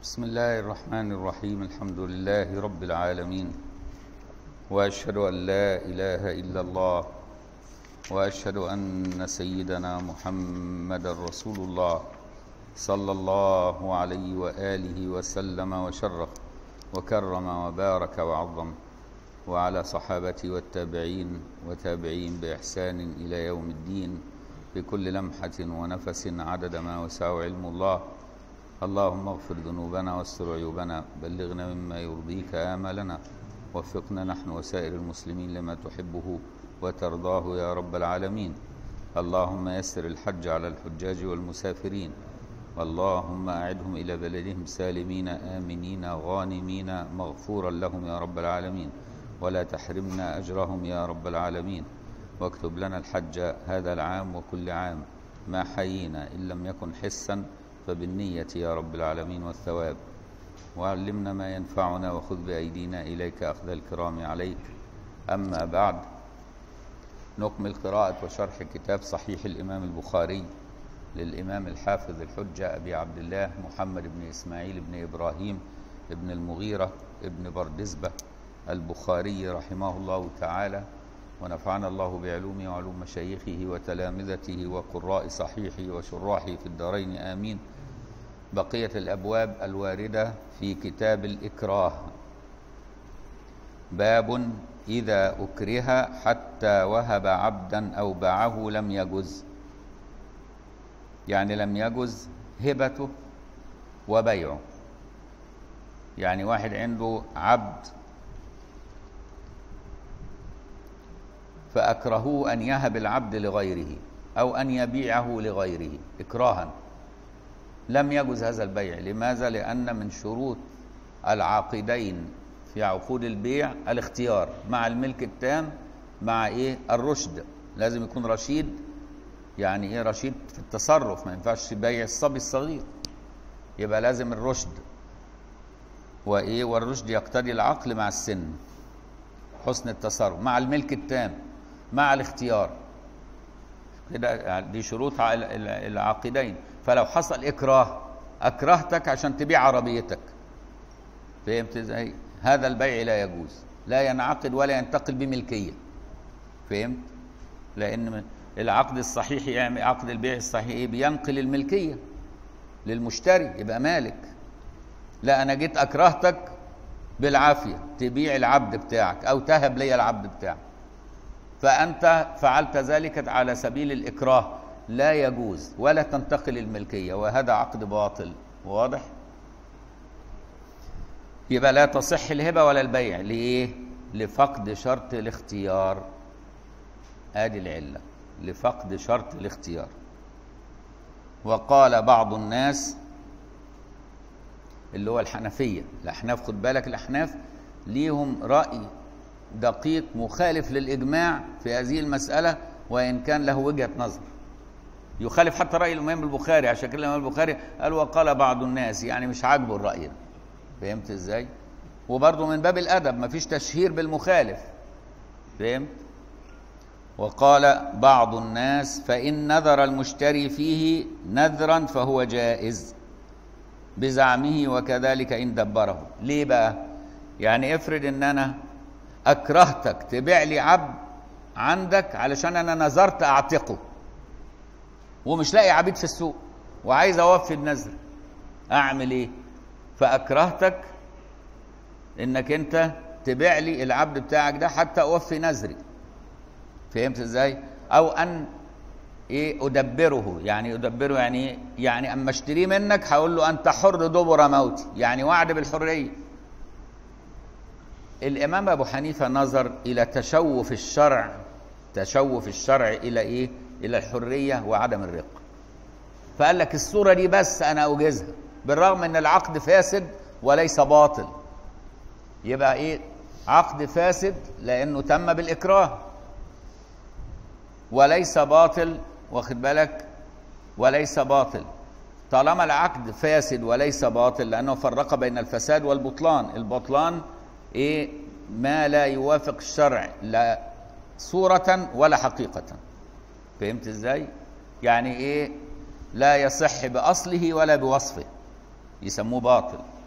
بسم الله الرحمن الرحيم الحمد لله رب العالمين واشهد ان لا اله الا الله واشهد ان سيدنا محمد رسول الله صلى الله عليه واله وسلم وشرف وكرم وبارك وعظم وعلى صحابته والتابعين وتابعين باحسان الى يوم الدين بكل لمحه ونفس عدد ما وسع علم الله اللهم اغفر ذنوبنا واستر عيوبنا بلغنا مما يرضيك آمالنا وفقنا نحن وسائر المسلمين لما تحبه وترضاه يا رب العالمين اللهم يسر الحج على الحجاج والمسافرين اللهم أعدهم إلى بلدهم سالمين آمنين غانمين مغفورا لهم يا رب العالمين ولا تحرمنا أجرهم يا رب العالمين واكتب لنا الحج هذا العام وكل عام ما حيينا إن لم يكن حسا فبالنية يا رب العالمين والثواب وعلمنا ما ينفعنا وخذ بأيدينا إليك أخذ الكرام عليك أما بعد نكمل قراءة وشرح كتاب صحيح الإمام البخاري للإمام الحافظ الحجة أبي عبد الله محمد بن إسماعيل بن إبراهيم بن المغيرة بن بردزبة البخاري رحمه الله تعالى ونفعنا الله بعلومه وعلوم مشايخه وتلامذته وقراء صحيحه وشراحه في الدارين آمين بقية الأبواب الواردة في كتاب الإكراه باب إذا أكره حتى وهب عبدا أو باعه لم يجز يعني لم يجز هبته وبيعه يعني واحد عنده عبد فأكرهوه أن يهب العبد لغيره أو أن يبيعه لغيره إكراها لم يجز هذا البيع لماذا؟ لأن من شروط العاقدين في عقود البيع الاختيار مع الملك التام مع إيه؟ الرشد لازم يكون رشيد يعني إيه رشيد في التصرف ما ينفعش بيع الصبي الصغير يبقى لازم الرشد وإيه والرشد يقتضي العقل مع السن حسن التصرف مع الملك التام مع الاختيار كده دي شروط العاقدين فلو حصل اكراه اكرهتك عشان تبيع عربيتك فهمت ازاي هذا البيع لا يجوز لا ينعقد ولا ينتقل بملكيه فهمت لان العقد الصحيح يعني عقد البيع الصحيح بينقل الملكيه للمشتري يبقى مالك لا انا جيت اكرهتك بالعافيه تبيع العبد بتاعك او تهب لي العبد بتاعك فانت فعلت ذلك على سبيل الاكراه لا يجوز ولا تنتقل الملكيه وهذا عقد باطل واضح يبقى لا تصح الهبه ولا البيع ليه لفقد شرط الاختيار ادي العله لفقد شرط الاختيار وقال بعض الناس اللي هو الحنفيه الاحناف خد بالك الاحناف ليهم راي دقيق مخالف للاجماع في هذه المساله وان كان له وجهه نظر يخالف حتى راي الامام البخاري عشان كده الامام البخاري قال وقال بعض الناس يعني مش عاجبه الراي ده فهمت ازاي وبرضه من باب الادب مفيش تشهير بالمخالف فهمت وقال بعض الناس فان نذر المشتري فيه نذرا فهو جائز بزعمه وكذلك ان دبره ليه بقى يعني افرض ان انا اكرهتك تبيع لي عبد عندك علشان انا نذرت اعتقه ومش لاقي عبيد في السوق وعايز اوفي النذر اعمل ايه فاكرهتك انك انت تبيع لي العبد بتاعك ده حتى اوفي نذري فهمت ازاي او ان ايه ادبره يعني ادبره يعني ايه يعني اما اشتريه منك هقول له انت حر دبر موتي يعني وعد بالحريه الامام ابو حنيفه نظر الى تشوف الشرع تشوف الشرع الى ايه الى الحريه وعدم الرق فقال لك الصوره دي بس انا اوجزها بالرغم ان العقد فاسد وليس باطل يبقى ايه عقد فاسد لانه تم بالاكراه وليس باطل واخد بالك وليس باطل طالما العقد فاسد وليس باطل لانه فرق بين الفساد والبطلان البطلان ايه ما لا يوافق الشرع لا صورة ولا حقيقة فهمت ازاي يعني ايه لا يصح باصله ولا بوصفه يسموه باطل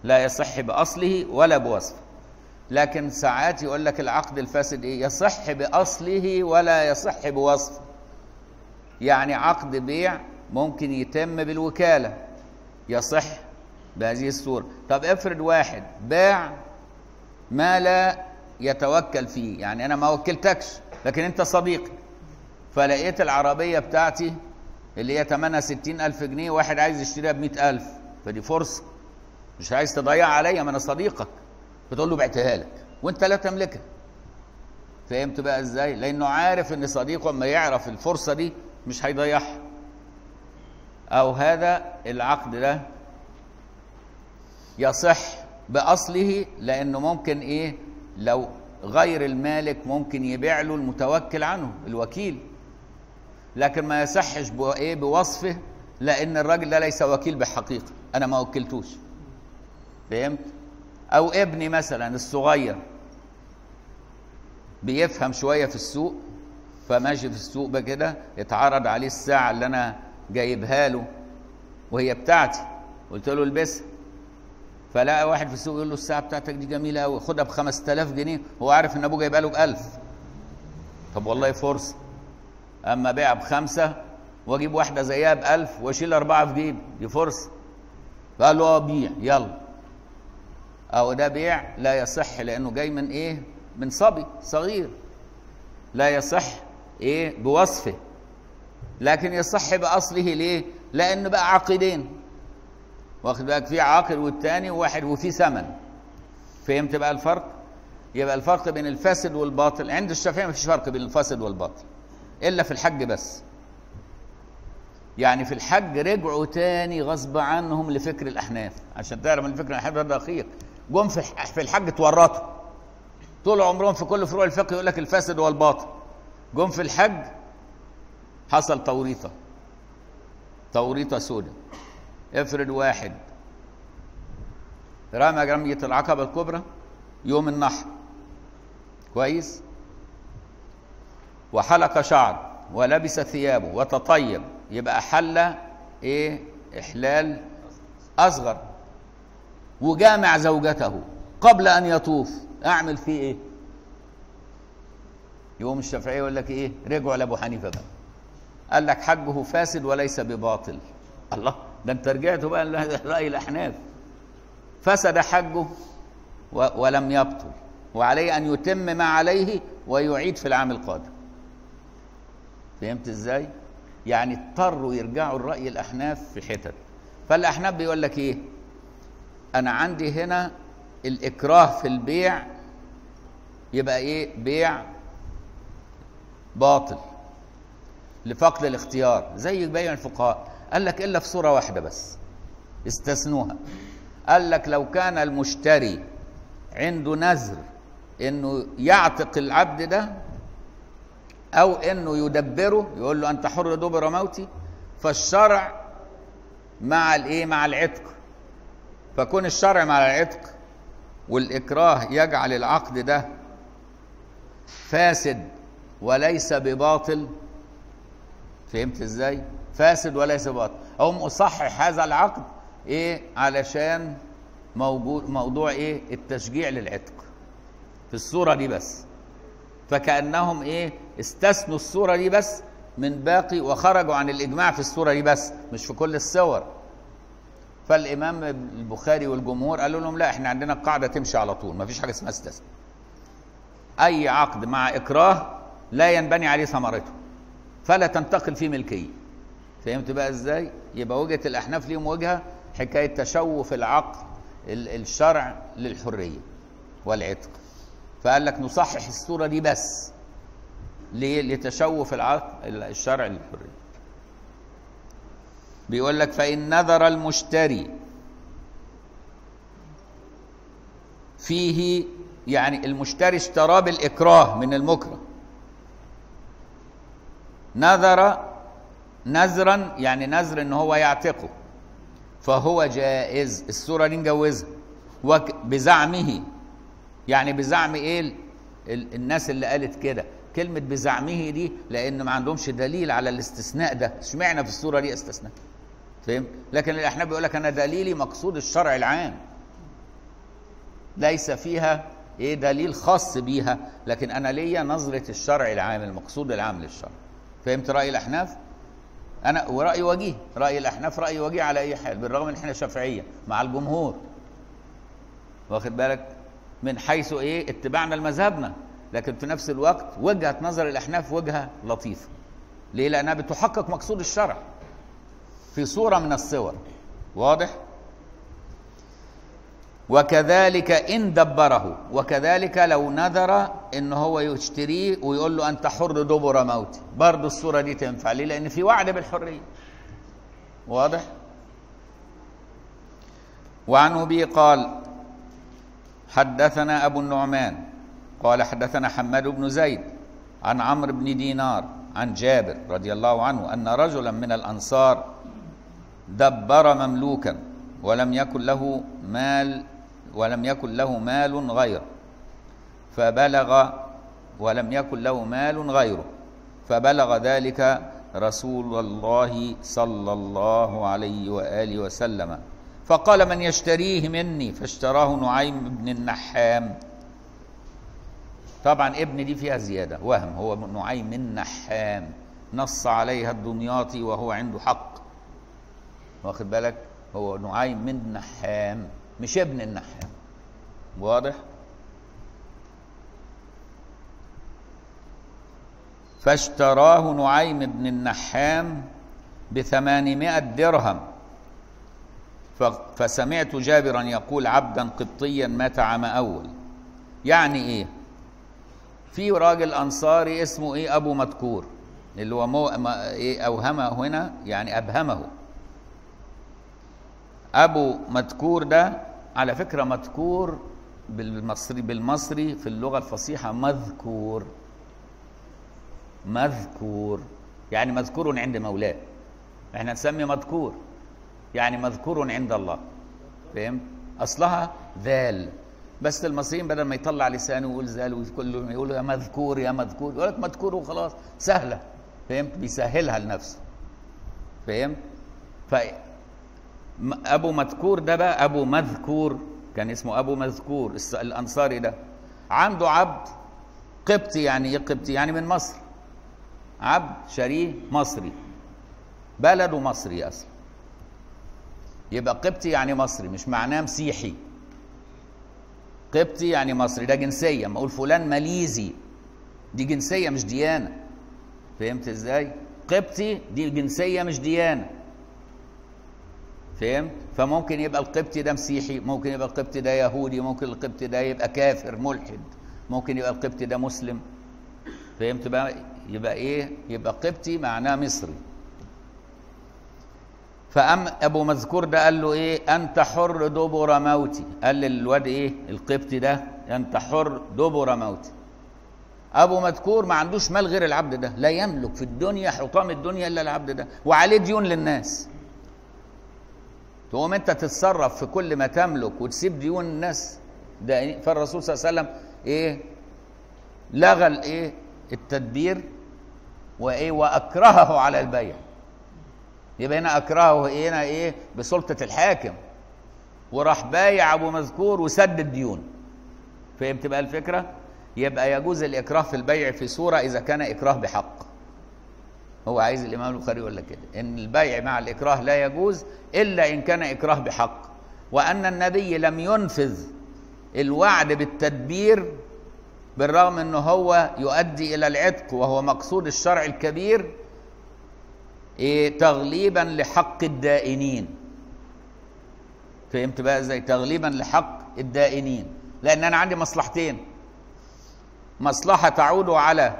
لا يصح باصله ولا بوصفه لكن ساعات يقول لك العقد الفاسد ايه يصح باصله ولا يصح بوصفه يعني عقد بيع ممكن يتم بالوكاله يصح بهذه الصوره طب افرض واحد باع ما لا يتوكل فيه يعني انا ما وكلتكش لكن انت صديقي فلقيت العربيه بتاعتي اللي هي ثمنها ستين ألف جنيه واحد عايز يشتريها بمئة ألف فدي فرصة مش عايز تضيع عليا ما أنا صديقك بتقول له بعتها لك وأنت لا تملكها فهمت بقى إزاي؟ لأنه عارف إن صديقه لما يعرف الفرصة دي مش هيضيعها أو هذا العقد ده يصح بأصله لأنه ممكن إيه لو غير المالك ممكن يبيع له المتوكل عنه الوكيل لكن ما يصحش بايه بوصفه لان الراجل ده ليس وكيل بحقيقه انا ما وكلتوش فهمت او ابني مثلا الصغير بيفهم شويه في السوق فماشي في السوق بقى كده اتعرض عليه الساعه اللي انا جايبها له وهي بتاعتي قلت له البسها فلقى واحد في السوق يقول له الساعه بتاعتك دي جميله قوي خدها ب 5000 جنيه هو عارف ان ابوه جايبها له ب 1000 طب والله فرصه اما بيع بخمسه واجيب واحده زيها بألف واشيل اربعه في جيبي دي فرصه فقال له اه بيع يلا او ده بيع لا يصح لانه جاي من ايه من صبي صغير لا يصح ايه بوصفه لكن يصح باصله ليه لان بقى عقدين واخد بالك في عاقد والتاني وواحد وفي ثمن فهمت بقى الفرق يبقى الفرق بين الفاسد والباطل عند الشافعي ما فيش فرق بين الفاسد والباطل الا في الحج بس يعني في الحج رجعوا تاني غصب عنهم لفكر الاحناف عشان تعرف ان فكر الاحناف ده دقيق جم في في الحج اتورطوا طول عمرهم في كل فروع الفقه يقول لك الفاسد والباطل جم في الحج حصل توريطه توريطه سوداء افرض واحد رمى رمية العقبة الكبرى يوم النحر كويس وحلق شعر ولبس ثيابه وتطيب يبقى حل ايه احلال اصغر وجامع زوجته قبل ان يطوف اعمل فيه ايه يوم الشافعيه يقول لك ايه رجعوا لابو حنيفه بقى قال لك حجه فاسد وليس بباطل الله ده انت رجعت بقى لراي الاحناف فسد حجه ولم يبطل وعليه ان يتم ما عليه ويعيد في العام القادم فهمت ازاي يعني اضطروا يرجعوا الراي الاحناف في حتت فالاحناف بيقول لك ايه انا عندي هنا الاكراه في البيع يبقى ايه بيع باطل لفقد الاختيار زي بيع الفقهاء قال لك الا في صوره واحده بس استثنوها قال لك لو كان المشتري عنده نذر انه يعتق العبد ده او انه يدبره يقول له انت حر دبر موتي فالشرع مع الايه مع العتق فكون الشرع مع العتق والاكراه يجعل العقد ده فاسد وليس بباطل فهمت ازاي فاسد وليس باطل او مصحح هذا العقد ايه علشان موجود موضوع ايه التشجيع للعتق في الصوره دي بس فكانهم ايه استثنوا الصوره دي بس من باقي وخرجوا عن الاجماع في الصوره دي بس مش في كل الصور فالامام البخاري والجمهور قالوا لهم لا احنا عندنا القاعده تمشي على طول ما فيش حاجه اسمها استثناء اي عقد مع اكراه لا ينبني عليه ثمرته فلا تنتقل فيه ملكيه فهمت بقى ازاي يبقى وجهه الاحناف ليهم وجهه حكايه تشوف العقل الشرع للحريه والعتق فقال لك نصحح الصوره دي بس ليه لتشوف العقل الشرع للحريه بيقول لك فان نذر المشتري فيه يعني المشتري اشتراه بالاكراه من المكره نذر نذرا يعني نذر ان هو يعتقه فهو جائز الصورة دي نجوزها بزعمه يعني بزعم ايه ال ال الناس اللي قالت كده كلمة بزعمه دي لأن ما عندهمش دليل على الاستثناء ده اشمعنى في الصورة دي استثناء فهمت لكن الأحناف بيقول لك أنا دليلي مقصود الشرع العام ليس فيها ايه دليل خاص بيها لكن انا ليا نظره الشرع العام المقصود العام للشرع فهمت راي الاحناف انا وراي وجيه راي الاحناف راي وجيه على اي حال بالرغم ان احنا شافعيه مع الجمهور واخد بالك من حيث ايه اتباعنا لمذهبنا لكن في نفس الوقت وجهه نظر الاحناف وجهه لطيفه ليه لانها بتحقق مقصود الشرع في صوره من الصور واضح وكذلك ان دبره وكذلك لو نذر ان هو يشتريه ويقول له انت حر دبر موتي برضه الصوره دي تنفع ليه لان في وعد بالحريه واضح وعن ابي قال حدثنا ابو النعمان قال حدثنا حماد بن زيد عن عمرو بن دينار عن جابر رضي الله عنه ان رجلا من الانصار دبر مملوكا ولم يكن له مال ولم يكن له مال غيره فبلغ ولم يكن له مال غيره فبلغ ذلك رسول الله صلى الله عليه واله وسلم فقال من يشتريه مني فاشتراه نعيم بن النحام طبعا ابن دي فيها زياده وهم هو نعيم النحام نص عليها الدمياطي وهو عنده حق واخد بالك هو نعيم من نحام مش ابن النحام واضح فاشتراه نعيم بن النحام بثمانمائة درهم فسمعت جابرا يقول عبدا قبطيا مات عام أول يعني إيه في راجل أنصاري اسمه إيه أبو مذكور اللي هو مو ما إيه أوهمه هنا يعني أبهمه أبو مذكور ده على فكرة مذكور بالمصري بالمصري في اللغة الفصيحة مذكور مذكور يعني مذكور عند مولاه احنا نسمي مذكور يعني مذكور عند الله فهمت اصلها ذال بس المصريين بدل ما يطلع لسانه ويقول ذال وكله يقول يا مذكور يا مذكور يقول لك مذكور وخلاص سهله فهمت بيسهلها لنفسه فهمت ف ابو مذكور ده بقى ابو مذكور كان اسمه ابو مذكور الانصاري ده عنده عبد قبطي يعني ايه قبطي يعني من مصر عبد شريه مصري بلده مصري اصلا يبقى قبطي يعني مصري مش معناه مسيحي قبطي يعني مصري ده جنسيه اما اقول فلان ماليزي دي جنسيه مش ديانه فهمت ازاي قبطي دي جنسيه مش ديانه فهمت فممكن يبقى القبطي ده مسيحي ممكن يبقى القبطي ده يهودي ممكن القبطي ده يبقى كافر ملحد ممكن يبقى القبطي ده مسلم فهمت بقى يبقى ايه يبقى قبطي معناه مصري فأم أبو مذكور ده قال له إيه أنت حر دبر موتي قال للواد إيه القبطي ده أنت حر دبر موتي أبو مذكور ما عندوش مال غير العبد ده لا يملك في الدنيا حطام الدنيا إلا العبد ده وعليه ديون للناس تقوم أنت تتصرف في كل ما تملك وتسيب ديون الناس ده فالرسول صلى الله عليه وسلم إيه لغى الإيه التدبير وإيه وأكرهه على البيع يبقى هنا اكرهه هنا ايه بسلطه الحاكم وراح بايع ابو مذكور وسد الديون فهمت بقى الفكره يبقى يجوز الاكراه في البيع في صوره اذا كان اكراه بحق هو عايز الامام البخاري يقول لك كده ان البيع مع الاكراه لا يجوز الا ان كان اكراه بحق وان النبي لم ينفذ الوعد بالتدبير بالرغم انه هو يؤدي الى العتق وهو مقصود الشرع الكبير إيه تغليبا لحق الدائنين فهمت بقى ازاي تغليبا لحق الدائنين لان انا عندي مصلحتين مصلحه تعود على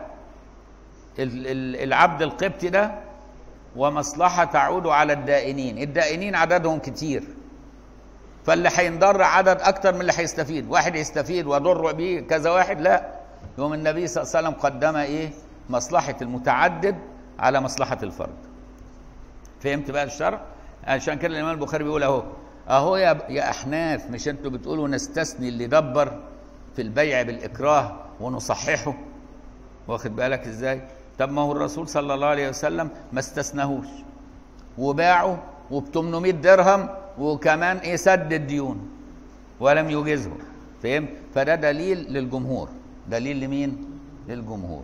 العبد القبطي ده ومصلحه تعود على الدائنين الدائنين عددهم كتير فاللي هينضر عدد اكتر من اللي هيستفيد واحد يستفيد ويضر به كذا واحد لا يوم النبي صلى الله عليه وسلم قدم ايه مصلحه المتعدد على مصلحه الفرد فهمت بقى الشرع عشان كده الامام البخاري بيقول اهو اهو يا يا احناف مش انتوا بتقولوا نستثني اللي دبر في البيع بالاكراه ونصححه واخد بالك ازاي طب ما هو الرسول صلى الله عليه وسلم ما استثناهوش وباعه وب 800 درهم وكمان ايه سد الديون ولم يجزه فهمت فده دليل للجمهور دليل لمين للجمهور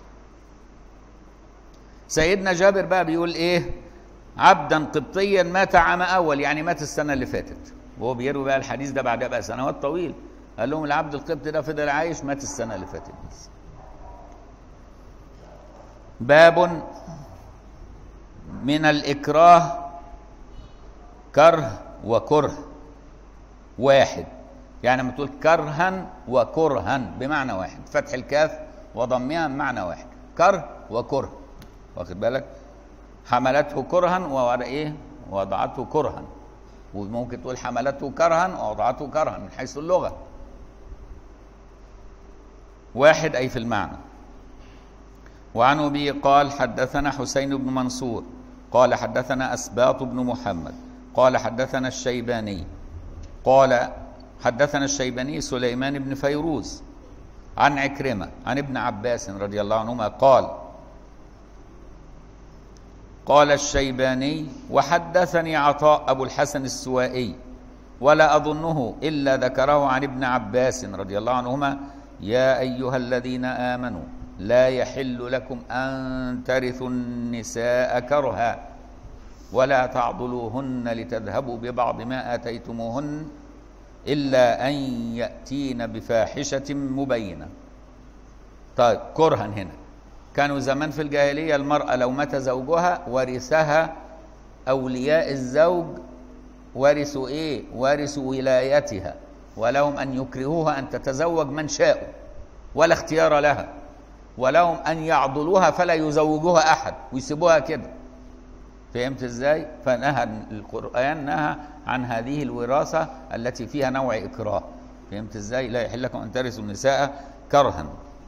سيدنا جابر بقى بيقول ايه عبدا قبطيا مات عام اول يعني مات السنه اللي فاتت وهو بيروي بقى الحديث ده بعدها بقى سنوات طويل قال لهم العبد القبطي ده فضل عايش مات السنه اللي فاتت بس باب من الإكراه كره وكره واحد يعني لما تقول كرها وكرها بمعنى واحد فتح الكاف وضمها بمعنى واحد كره وكره واخد بالك حملته كرها ووضع ايه وضعته كرها وممكن تقول حملته كرها ووضعته كرها من حيث اللغه واحد اي في المعنى وعن ابي قال حدثنا حسين بن منصور قال حدثنا اسباط بن محمد قال حدثنا الشيباني قال حدثنا الشيباني سليمان بن فيروز عن عكرمه عن ابن عباس رضي الله عنهما قال قال الشيباني وحدثني عطاء ابو الحسن السوائي ولا اظنه الا ذكره عن ابن عباس رضي الله عنهما يا ايها الذين امنوا لا يحل لكم ان ترثوا النساء كرها ولا تعضلوهن لتذهبوا ببعض ما اتيتموهن الا ان ياتين بفاحشه مبينه طيب كرها هنا كانوا زمان في الجاهليه المراه لو مات زوجها ورثها اولياء الزوج ورثوا ايه ورثوا ولايتها ولهم ان يكرهوها ان تتزوج من شاءوا ولا اختيار لها ولهم ان يعضلوها فلا يزوجوها احد ويسيبوها كده فهمت ازاي فنهى القران نهى عن هذه الوراثه التي فيها نوع اكراه فهمت ازاي لا يحل لكم ان ترثوا النساء كرها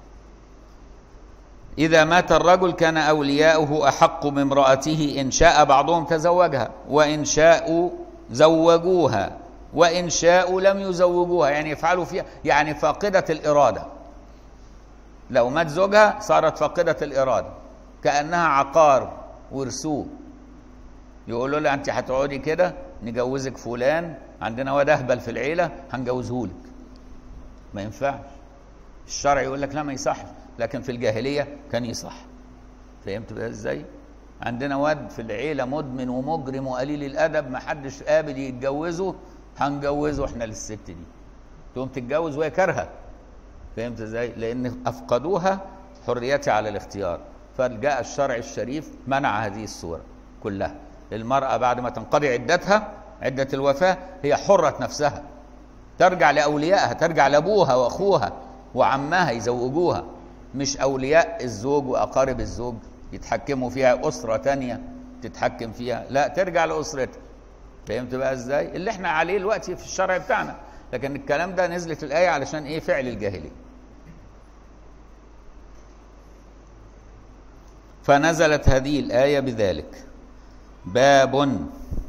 اذا مات الرجل كان اولياؤه احق بامراته ان شاء بعضهم تزوجها وان شاءوا زوجوها وان شاءوا لم يزوجوها يعني يفعلوا فيها يعني فاقده الاراده لو مات زوجها صارت فاقدة الإرادة كأنها عقار ورثوه يقولوا لها أنت هتقعدي كده نجوزك فلان عندنا واد أهبل في العيلة هنجوزهولك ما ينفعش الشرع يقول لك لا ما يصحش لكن في الجاهلية كان يصح فهمت بقى ازاي؟ عندنا واد في العيلة مدمن ومجرم وقليل الأدب ما حدش قابل يتجوزه هنجوزه احنا للست دي تقوم تتجوز وهي كارهه فهمت ازاي؟ لان افقدوها حريتها على الاختيار فجاء الشرع الشريف منع هذه الصوره كلها المراه بعد ما تنقضي عدتها عده الوفاه هي حره نفسها ترجع لاوليائها ترجع لابوها واخوها وعمها يزوجوها مش اولياء الزوج واقارب الزوج يتحكموا فيها اسره تانية تتحكم فيها لا ترجع لاسرتها فهمت بقى ازاي اللي احنا عليه دلوقتي في الشرع بتاعنا لكن الكلام ده نزلت الآية علشان إيه فعل الجاهلية فنزلت هذه الآية بذلك باب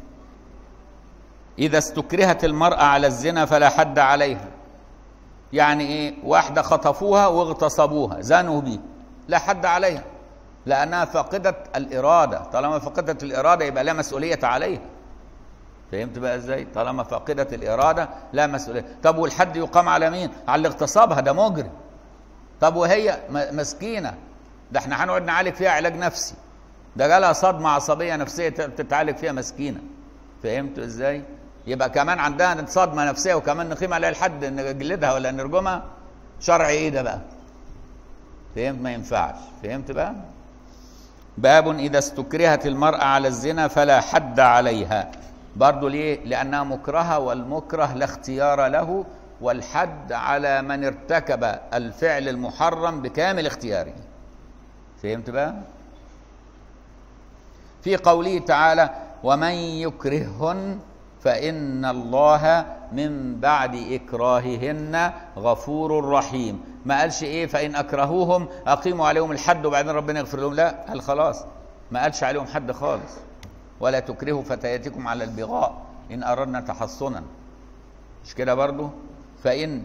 إذا استكرهت المرأة على الزنا فلا حد عليها يعني إيه واحدة خطفوها واغتصبوها زانوا بيه لا حد عليها لأنها فقدت الإرادة طالما فقدت الإرادة يبقى لا مسؤولية عليها فهمت بقى ازاي طالما فاقدة الإرادة لا مسؤولية طب والحد يقام على مين على اللي اغتصبها ده مجرم طب وهي مسكينة ده احنا هنقعد نعالج فيها علاج نفسي ده جالها صدمة عصبية نفسية تتعالج فيها مسكينة فهمت ازاي يبقى كمان عندها صدمة نفسية وكمان نقيم عليها الحد نجلدها ولا نرجمها شرع ايه ده بقى فهمت ما ينفعش فهمت بقى باب إذا استكرهت المرأة على الزنا فلا حد عليها برضه ليه؟ لأنها مكرهة والمكره لا اختيار له والحد على من ارتكب الفعل المحرم بكامل اختياره. فهمت بقى؟ في قوله تعالى: ومن يكرههن فإن الله من بعد إكراههن غفور رحيم. ما قالش إيه فإن أكرهوهم أقيموا عليهم الحد وبعدين ربنا يغفر لهم، لا قال خلاص ما قالش عليهم حد خالص. ولا تكرهوا فتياتكم على البغاء إن أردنا تحصنا مش كده برضو فإن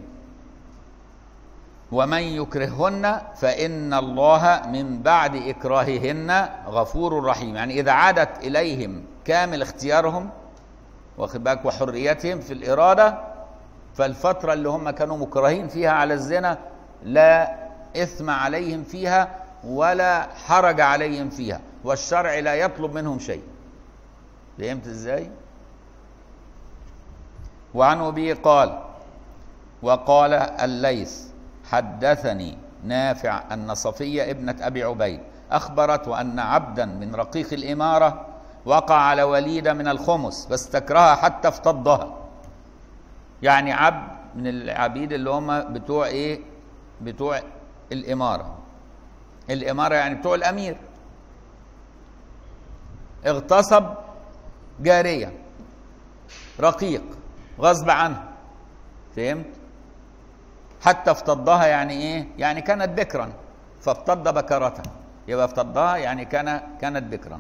ومن يكرههن فإن الله من بعد إكراههن غفور رحيم يعني إذا عادت إليهم كامل اختيارهم واخد بالك وحريتهم في الإرادة فالفترة اللي هم كانوا مكرهين فيها على الزنا لا إثم عليهم فيها ولا حرج عليهم فيها والشرع لا يطلب منهم شيء فهمت ازاي وعن ابي قال وقال الليث حدثني نافع ان صفيه ابنه ابي عبيد اخبرت ان عبدا من رقيق الاماره وقع على وليده من الخمس فاستكرهها حتى افتضها يعني عبد من العبيد اللي هم بتوع ايه بتوع الاماره الاماره يعني بتوع الامير اغتصب جاريه رقيق غصب عنها فهمت حتى افتضها يعني ايه يعني كانت بكرا فافتض بكرتها يبقى افتضها يعني كان كانت بكرا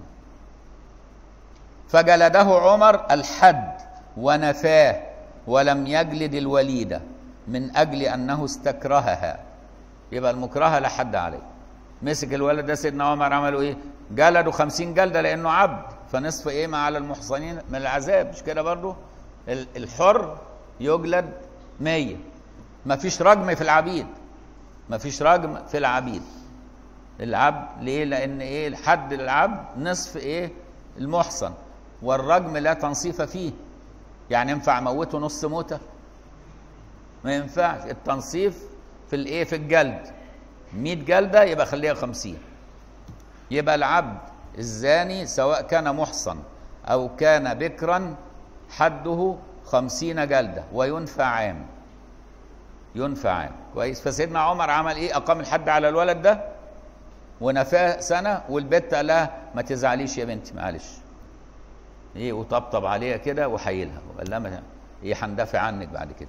فجلده عمر الحد ونفاه ولم يجلد الوليده من اجل انه استكرهها يبقى المكرهه لا حد عليه مسك الولد ده سيدنا عمر عملوا ايه جلدوا خمسين جلده لانه عبد فنصف ايه ما على المحصنين من العذاب مش كده برضو الحر يجلد مية ما فيش رجم في العبيد ما فيش رجم في العبيد العبد ليه لان ايه الحد العبد نصف ايه المحصن والرجم لا تنصيف فيه يعني ينفع اموته نص موته ما ينفعش التنصيف في الايه في الجلد 100 جلده يبقى خليها 50 يبقى العبد الزاني سواء كان محصن او كان بكرا حده خمسين جلده وينفى عام ينفى عام كويس فسيدنا عمر عمل ايه اقام الحد على الولد ده ونفاه سنه والبت قال لها ما تزعليش يا بنتي معلش ايه وطبطب عليها كده وحيلها وقال لها ما ايه هندافع عنك بعد كده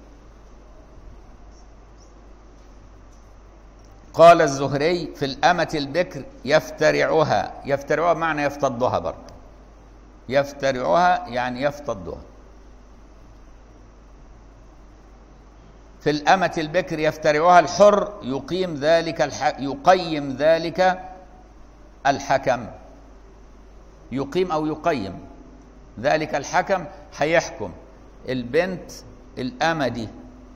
قال الزهري في الأمة البكر يفترعها يفترعها بمعنى يفتضها برضه يفترعها يعني يفتضها في الأمة البكر يفترعها الحر يقيم ذلك الح... يقيم ذلك الحكم يقيم أو يقيم ذلك الحكم هيحكم البنت الأمة دي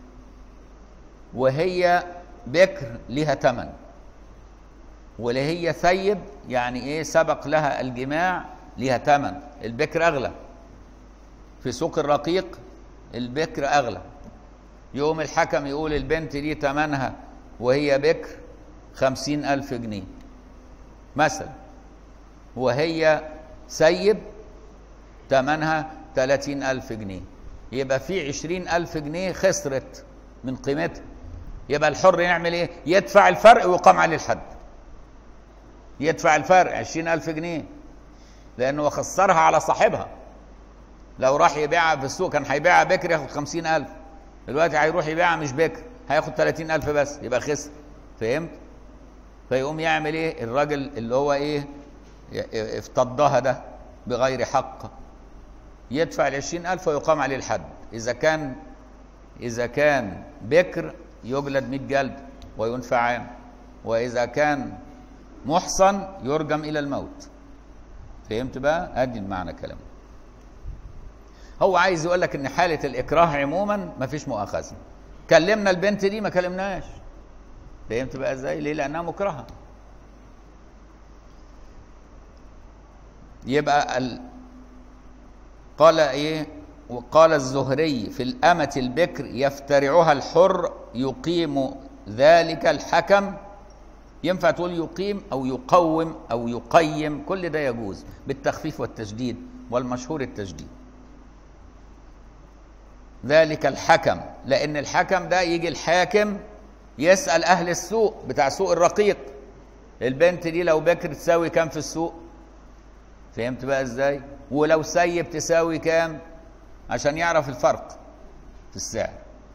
وهي بكر لها ثمن واللي هي ثيب يعني ايه سبق لها الجماع لها ثمن البكر اغلى في سوق الرقيق البكر اغلى يوم الحكم يقول البنت دي ثمنها وهي بكر خمسين ألف جنيه مثلا وهي سيب ثمنها ثلاثين ألف جنيه يبقى في عشرين ألف جنيه خسرت من قيمتها يبقى الحر يعمل ايه يدفع الفرق ويقام عليه الحد يدفع الفرق عشرين ألف جنيه لأنه خسرها على صاحبها لو راح يبيعها في السوق كان هيبيعها بكر ياخد خمسين ألف دلوقتي هيروح يبيعها مش بكر هياخد ثلاثين ألف بس يبقى خسر فهمت فيقوم يعمل ايه الراجل اللي هو ايه افتضها ده بغير حق يدفع العشرين ألف ويقام عليه الحد إذا كان إذا كان بكر يجلد 100 جلد وينفى عام وإذا كان محصن يرجم إلى الموت فهمت بقى؟ أدي المعنى كلامه هو عايز يقول لك إن حالة الإكراه عموما ما فيش مؤاخذة كلمنا البنت دي ما كلمناش فهمت بقى ازاي؟ ليه؟ لأنها مكرهة يبقى ال... قال ايه وقال الزهري في الأمة البكر يفترعها الحر يقيم ذلك الحكم ينفع تقول يقيم أو يقوم أو يقيم كل ده يجوز بالتخفيف والتشديد والمشهور التشديد ذلك الحكم لأن الحكم ده يجي الحاكم يسأل أهل السوق بتاع سوق الرقيق البنت دي لو بكر تساوي كام في السوق فهمت بقى ازاي ولو سيب تساوي كام عشان يعرف الفرق في السعر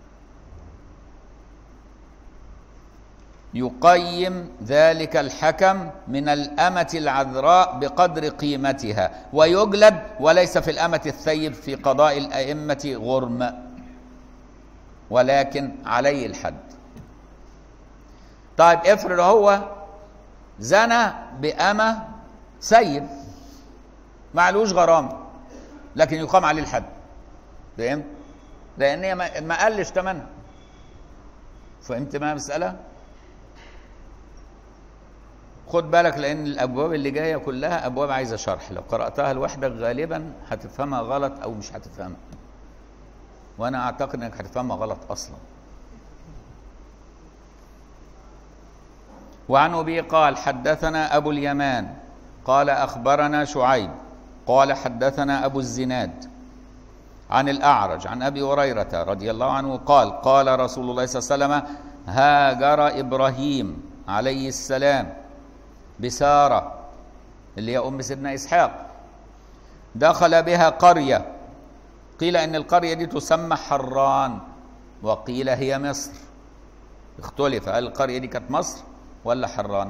يقيم ذلك الحكم من الأمة العذراء بقدر قيمتها ويجلد وليس في الأمة الثيب في قضاء الأئمة غرم ولكن عليه الحد طيب افرض هو زنى بأمة سيب معلوش غرام لكن يقام عليه الحد فهمت لان هي ما ما قلش ثمنها فهمت ما المساله خد بالك لان الابواب اللي جايه كلها ابواب عايزه شرح لو قراتها لوحدك غالبا هتفهمها غلط او مش هتفهمها وانا اعتقد انك هتفهمها غلط اصلا وعن ابي قال حدثنا ابو اليمان قال اخبرنا شعيب قال حدثنا ابو الزناد عن الاعرج عن ابي هريره رضي الله عنه قال قال رسول الله صلى الله عليه وسلم هاجر ابراهيم عليه السلام بساره اللي هي ام سيدنا اسحاق دخل بها قريه قيل ان القريه دي تسمى حران وقيل هي مصر اختلف هل القريه دي كانت مصر ولا حران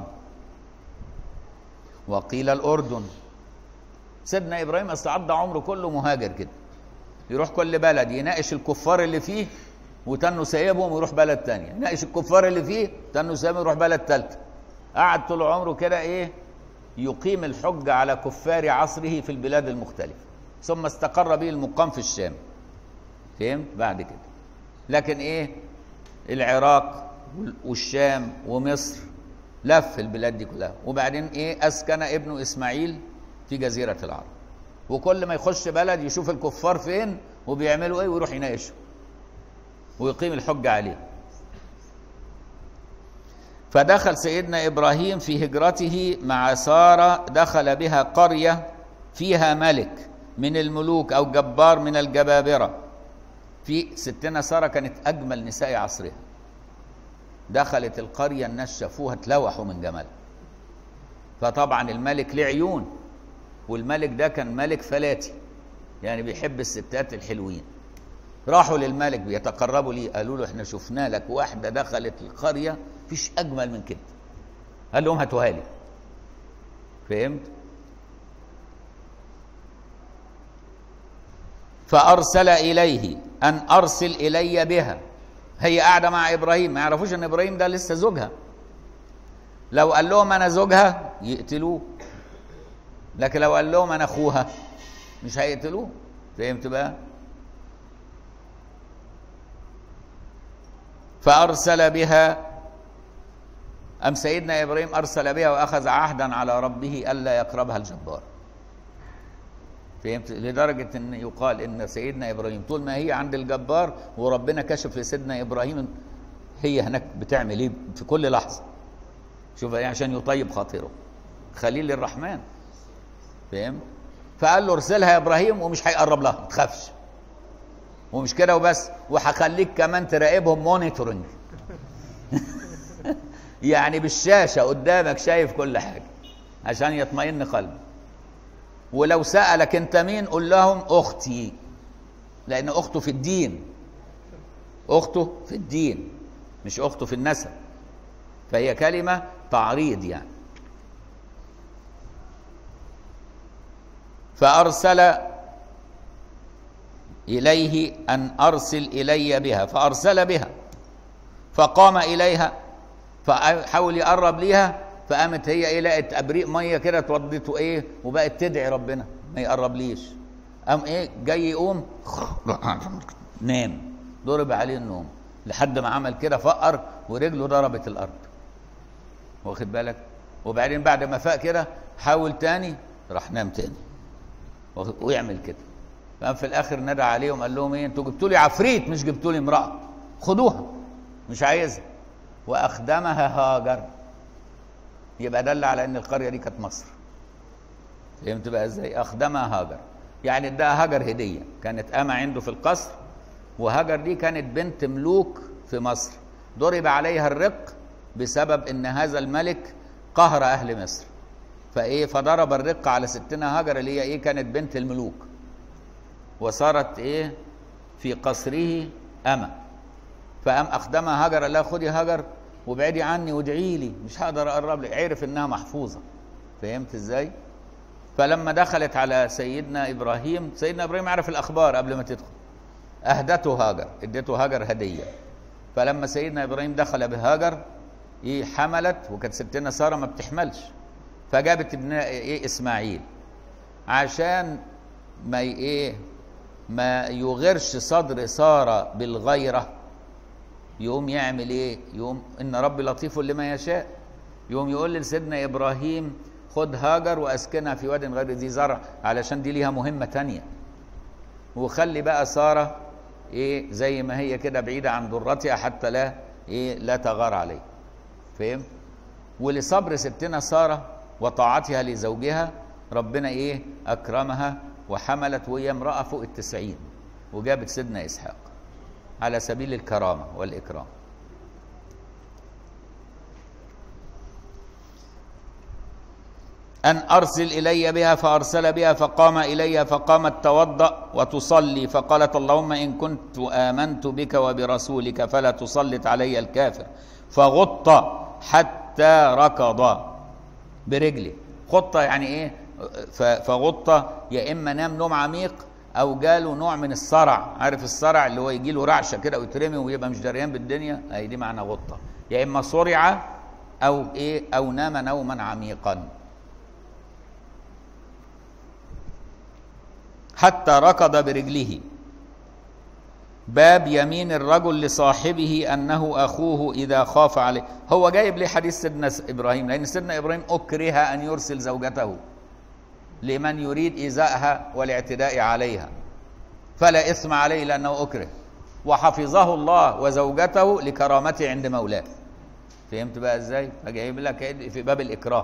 وقيل الاردن سيدنا ابراهيم اصل عدى عمره كله مهاجر كده يروح كل بلد يناقش الكفار اللي فيه وتنه سايبهم ويروح بلد تانية يناقش الكفار اللي فيه تنه سايبهم ويروح بلد تالتة قعد طول عمره كده ايه يقيم الحجة على كفار عصره في البلاد المختلفة ثم استقر به المقام في الشام فهمت بعد كده لكن ايه العراق والشام ومصر لف البلاد دي كلها وبعدين ايه اسكن ابنه اسماعيل في جزيرة العرب وكل ما يخش بلد يشوف الكفار فين وبيعملوا ايه ويروح يناقشهم ويقيم الحجة عليه فدخل سيدنا ابراهيم في هجرته مع ساره دخل بها قريه فيها ملك من الملوك او جبار من الجبابره في ستنا ساره كانت اجمل نساء عصرها دخلت القريه الناس شافوها اتلوحوا من جمالها فطبعا الملك له عيون والملك ده كان ملك فلاتي يعني بيحب الستات الحلوين راحوا للملك بيتقربوا ليه قالوا له احنا شفنا لك واحده دخلت القريه فيش اجمل من كده قال لهم هاتوها لي فهمت فارسل اليه ان ارسل الي بها هي قاعده مع ابراهيم ما يعرفوش ان ابراهيم ده لسه زوجها لو قال لهم انا زوجها يقتلوه لكن لو قال لهم انا اخوها مش هيقتلوه فهمت بقى فارسل بها ام سيدنا ابراهيم ارسل بها واخذ عهدا على ربه الا يقربها الجبار فهمت لدرجه ان يقال ان سيدنا ابراهيم طول ما هي عند الجبار وربنا كشف لسيدنا ابراهيم هي هناك بتعمل ايه في كل لحظه شوف ايه عشان يطيب خاطره خليل الرحمن فهمت فقال له ارسلها يا ابراهيم ومش هيقرب لها ما تخافش ومش كده وبس وهخليك كمان تراقبهم مونيتورنج يعني بالشاشه قدامك شايف كل حاجه عشان يطمئن قلبك ولو سالك انت مين قول لهم اختي لان اخته في الدين اخته في الدين مش اخته في النسب فهي كلمه تعريض يعني فارسل اليه ان ارسل الي بها فارسل بها فقام اليها فحاول يقرب ليها فقامت هي ايه لقت ابريق ميه كده اتوضته ايه وبقت تدعي ربنا ما يقربليش قام ايه جاي يقوم نام ضرب عليه النوم لحد ما عمل كده فقر ورجله ضربت الارض واخد بالك وبعدين بعد ما فاق كده حاول تاني راح نام تاني ويعمل كده فقام في الاخر نادى عليهم قال لهم ايه انتوا جبتوا لي عفريت مش جبتوا لي امراه خدوها مش عايزها واخدمها هاجر يبقى دل على ان القريه دي كانت مصر فهمت بقى ازاي اخدمها هاجر يعني اداها هاجر هديه كانت قامه عنده في القصر وهاجر دي كانت بنت ملوك في مصر ضرب عليها الرق بسبب ان هذا الملك قهر اهل مصر فايه فضرب الرق على ستنا هاجر اللي هي ايه كانت بنت الملوك وصارت ايه في قصره أمة فقام أخدمها هاجر قال لها خدي هاجر وابعدي عني وادعي لي مش هقدر أقرب لك عرف إنها محفوظة فهمت إزاي؟ فلما دخلت على سيدنا إبراهيم سيدنا إبراهيم عرف الأخبار قبل ما تدخل أهدته هاجر اديته هاجر هدية فلما سيدنا إبراهيم دخل بهاجر إيه حملت وكانت ستنا سارة ما بتحملش فجابت ابنها إيه إسماعيل عشان ما ايه ما يغرش صدر ساره بالغيره يقوم يعمل ايه يقوم ان ربي لطيف لما يشاء يقوم يقول لسيدنا ابراهيم خد هاجر واسكنها في واد غير ذي زرع علشان دي ليها مهمه تانية وخلي بقى ساره ايه زي ما هي كده بعيده عن ضرتها حتى لا ايه لا تغار عليه فهم ولصبر ستنا ساره وطاعتها لزوجها ربنا ايه اكرمها وحملت وهي امراه فوق التسعين وجابت سيدنا اسحاق على سبيل الكرامه والاكرام أن أرسل إلي بها فأرسل بها فقام إلي فقامت توضأ وتصلي فقالت اللهم إن كنت آمنت بك وبرسولك فلا تسلط علي الكافر فغط حتى ركض برجله خطة يعني إيه فغط يا إما نام نوم عميق أو جاله نوع من الصرع عارف الصرع اللي هو يجي له رعشة كده ويترمي ويبقى مش دريان بالدنيا أي دي معنى غطة يا إما صرع أو إيه أو نام نوما عميقا حتى ركض برجله باب يمين الرجل لصاحبه انه اخوه اذا خاف عليه هو جايب ليه حديث سيدنا ابراهيم لان سيدنا ابراهيم اكره ان يرسل زوجته لمن يريد ايذائها والاعتداء عليها فلا اثم عليه لانه اكره وحفظه الله وزوجته لكرامته عند مولاه فهمت بقى ازاي فجايب لك في باب الاكراه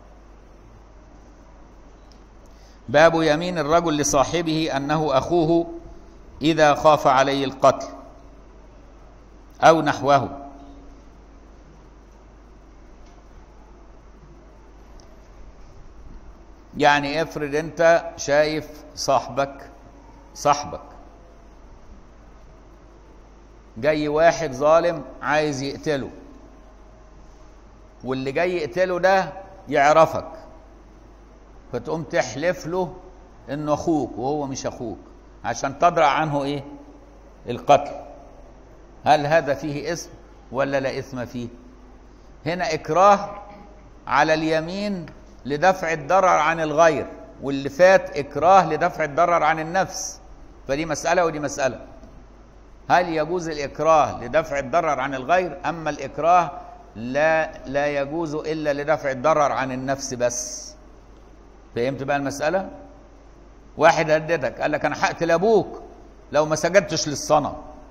باب يمين الرجل لصاحبه انه اخوه اذا خاف عليه القتل او نحوه يعني افرض انت شايف صاحبك صاحبك جاي واحد ظالم عايز يقتله واللي جاي يقتله ده يعرفك فتقوم تحلف له انه اخوك وهو مش اخوك عشان تدرع عنه ايه القتل هل هذا فيه اسم ولا لا اثم فيه هنا اكراه على اليمين لدفع الضرر عن الغير واللي فات اكراه لدفع الضرر عن النفس فدي مساله ودي مساله هل يجوز الاكراه لدفع الضرر عن الغير اما الاكراه لا لا يجوز الا لدفع الضرر عن النفس بس فهمت بقى المسألة؟ واحد هددك قال لك أنا هقتل أبوك لو ما سجدتش للصنم.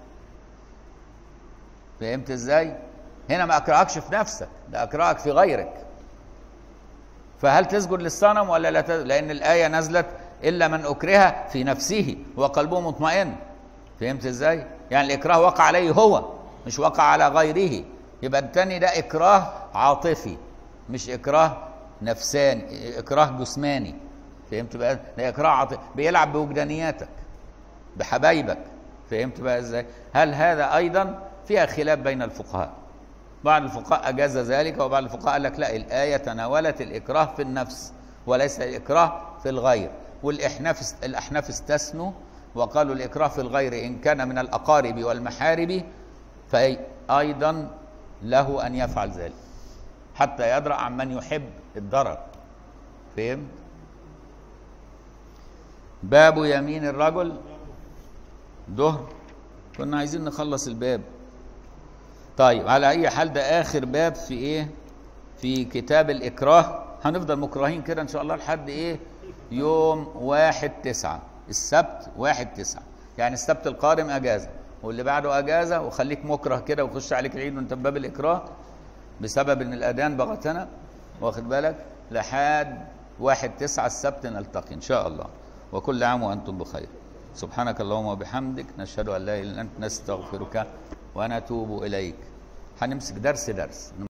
فهمت إزاي؟ هنا ما أكرهكش في نفسك، ده أكرهك في غيرك. فهل تسجد للصنم ولا لا تسجد؟ لأن الآية نزلت إلا من أكره في نفسه وقلبه مطمئن. فهمت إزاي؟ يعني الإكراه وقع عليه هو مش وقع على غيره. يبقى التاني ده إكراه عاطفي مش إكراه نفساني اكراه جسماني فهمت بقى ده اكراه عاطفي بيلعب بوجدانياتك بحبايبك فهمت بقى ازاي هل هذا ايضا فيها خلاف بين الفقهاء بعض الفقهاء اجاز ذلك وبعض الفقهاء قال لك لا الايه تناولت الاكراه في النفس وليس الاكراه في الغير والاحناف الاحناف استثنوا وقالوا الاكراه في الغير ان كان من الاقارب والمحارب فايضا له ان يفعل ذلك حتى يدرأ عن من يحب الضرر فهم باب يمين الرجل ظهر كنا عايزين نخلص الباب طيب على اي حال ده اخر باب في ايه في كتاب الاكراه هنفضل مكرهين كده ان شاء الله لحد ايه يوم واحد تسعة السبت واحد تسعة يعني السبت القادم اجازة واللي بعده اجازة وخليك مكره كده ويخش عليك العيد وانت في باب الاكراه بسبب ان الاذان بغتنا واخد بالك لحد واحد تسعة السبت نلتقي ان شاء الله وكل عام وانتم بخير سبحانك اللهم وبحمدك نشهد ان لا اله الا انت نستغفرك ونتوب اليك هنمسك درس درس